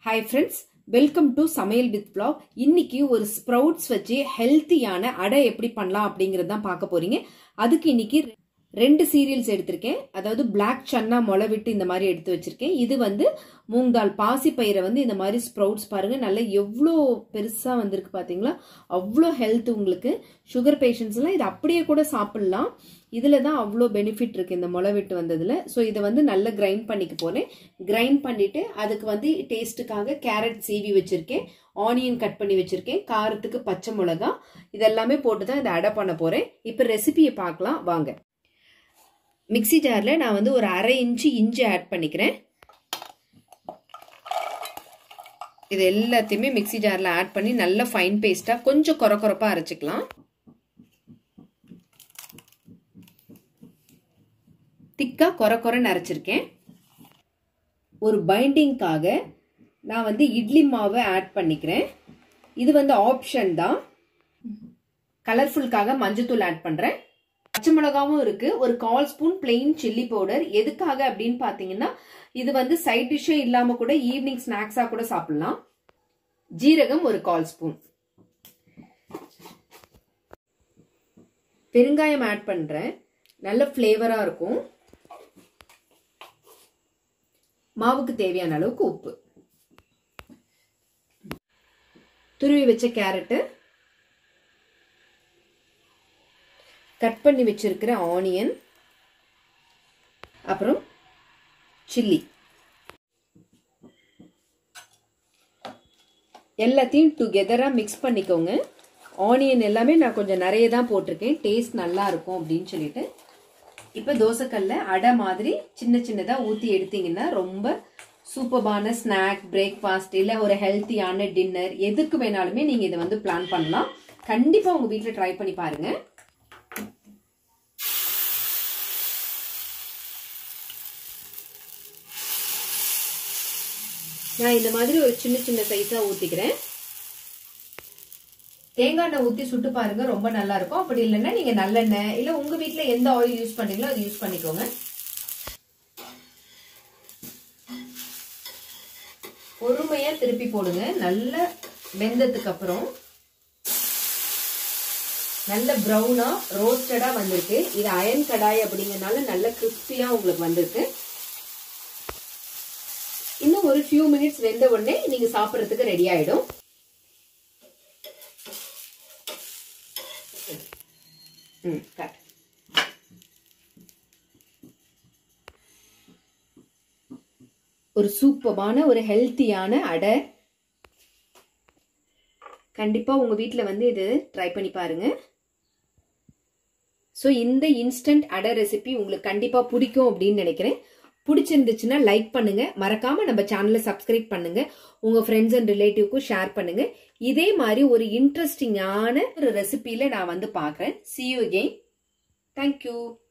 hi friends welcome to சமையல் with vlog இன்னைக்கு ஒரு ஸ்ப்ரவுட்ஸ் வச்சு ஹெல்த்தியான அடை எப்படி பண்ணலாம் அப்படிங்கறது தான் பார்க்க போறீங்க அதுக்கு இன்னைக்கு ரெண்டு சீரியல்ஸ் எடுத்திருக்கேன் அதாவது பிளாக் சன்னா முளை விட்டு இந்த மாதிரி எடுத்து வச்சிருக்கேன் இது வந்து மூங் தால் பாசி பயிரை வந்து இந்த மாதிரி ஸ்ப்ரவுட்ஸ் பாருங்க நல்லா எவ்வளோ பெருசா வந்திருக்கு பாத்தீங்களா அவ்வளோ ஹெல்த் உங்களுக்கு சுகர் பேஷண்ட்ஸ்லாம் இது அப்படியே கூட சாப்பிடலாம் இதுல தான் அவ்வளோ பெனிஃபிட் இருக்கு இந்த முளை விட்டு வந்ததுல ஸோ இதை வந்து நல்லா கிரைண்ட் பண்ணிக்க போறேன் கிரைண்ட் பண்ணிட்டு அதுக்கு வந்து டேஸ்ட்டுக்காக கேரட் சீவி வச்சிருக்கேன் ஆனியன் கட் பண்ணி வச்சிருக்கேன் காரத்துக்கு பச்சை மிளகா இதெல்லாமே போட்டு தான் இதை அடை பண்ண போறேன் இப்போ ரெசிபியை பார்க்கலாம் வாங்க மிக்சி ஜாரில் நான் வந்து ஒரு அரை இன்ச்சு இஞ்சி ஆட் பண்ணிக்கிறேன் இது எல்லாத்தையுமே மிக்சி ஜாரில் ஆட் பண்ணி நல்ல ஃபைன் பேஸ்ட்டாக கொஞ்சம் கொர கொரப்பாக அரைச்சிக்கலாம் திக்காக கொர கொரன்னு அரைச்சிருக்கேன் ஒரு பைண்டிங்காக நான் வந்து இட்லி மாவை ஆட் பண்ணிக்கிறேன் இது வந்து ஆப்ஷன் தான் கலர்ஃபுல்காக மஞ்சத்தூள் ஆட் பண்ணுறேன் பச்சை மிளகாவும் இருக்கு ஒரு கால் ஸ்பூன் பிளெயின் சில்லி பவுடர் எதுக்காக அப்படின்னு பாத்தீங்கன்னா இது வந்து சைட் டிஷ்ஷே இல்லாம கூட ஈவினிங் ஸ்நாக்ஸா கூட சாப்பிடலாம் ஜீரகம் ஒரு கால் ஸ்பூன் பெருங்காயம் ஆட் பண்றேன் நல்ல ஃப்ளேவரா இருக்கும் மாவுக்கு தேவையான அளவுக்கு உப்பு துருவி வச்ச கேரட்டு கட் பண்ணி வச்சிருக்கிற ஆனியன் அப்புறம் சில்லி எல்லாத்தையும் டுகெதராக மிக்ஸ் பண்ணிக்கோங்க ஆனியன் எல்லாமே நான் கொஞ்சம் நிறைய தான் போட்டிருக்கேன் டேஸ்ட் நல்லா இருக்கும் அப்படின்னு சொல்லிட்டு இப்போ தோசைக்கல்ல அடை மாதிரி சின்ன சின்னதாக ஊற்றி எடுத்தீங்கன்னா ரொம்ப சூப்பர்பான ஸ்நாக் பிரேக்ஃபாஸ்ட் இல்லை ஒரு ஹெல்த்தியான டின்னர் எதுக்கு வேணாலுமே நீங்கள் இதை வந்து பிளான் பண்ணலாம் கண்டிப்பாக உங்கள் வீட்டில் ட்ரை பண்ணி பாருங்கள் நான் இந்த மாதிரி ஒரு சின்ன சின்ன சைஸா ஊத்திக்கிறேன் தேங்காய் எண்ணெய் ஊத்தி சுட்டு பாருங்க ரொம்ப நல்லா இருக்கும் அப்படி இல்லைன்னா நீங்க நல்லெண்ணெய் இல்ல உங்க வீட்டுல எந்த ஆயில் யூஸ் பண்றீங்களோ அது யூஸ் பண்ணிக்கோங்க பொறுமையா திருப்பி போடுங்க நல்ல வெந்ததுக்கு அப்புறம் நல்ல ப்ரௌனா ரோஸ்டடா வந்திருக்கு இது அயன் கடாய் அப்படிங்கறதுனால நல்ல கிறிஸ்பியா உங்களுக்கு வந்திருக்கு இன்னும் ஒரு ஃபியூ மினிட்ஸ் வெந்த உடனே நீங்க சாப்பிட்றதுக்கு ரெடி ஆயிடும் ஒரு சூப்பரான ஒரு ஹெல்த்தியான அடை கண்டிப்பா உங்க வீட்டில் வந்து இது ட்ரை பண்ணி பாருங்க ஸோ இந்த இன்ஸ்டன்ட் அடை ரெசிபி உங்களுக்கு கண்டிப்பா பிடிக்கும் அப்படின்னு நினைக்கிறேன் பிடிச்சிருந்துச்சுன்னா லைக் பண்ணுங்க மறக்காம நம்ம சேனலை சப்ஸ்கிரைப் பண்ணுங்க உங்க ஃப்ரெண்ட்ஸ் அண்ட் ரிலேட்டிவ்க்கும் ஷேர் பண்ணுங்க இதே மாதிரி ஒரு இன்ட்ரெஸ்டிங்கான ஒரு ரெசிபியில நான் வந்து பார்க்குறேன் சி யூ அகெயின் தேங்க்யூ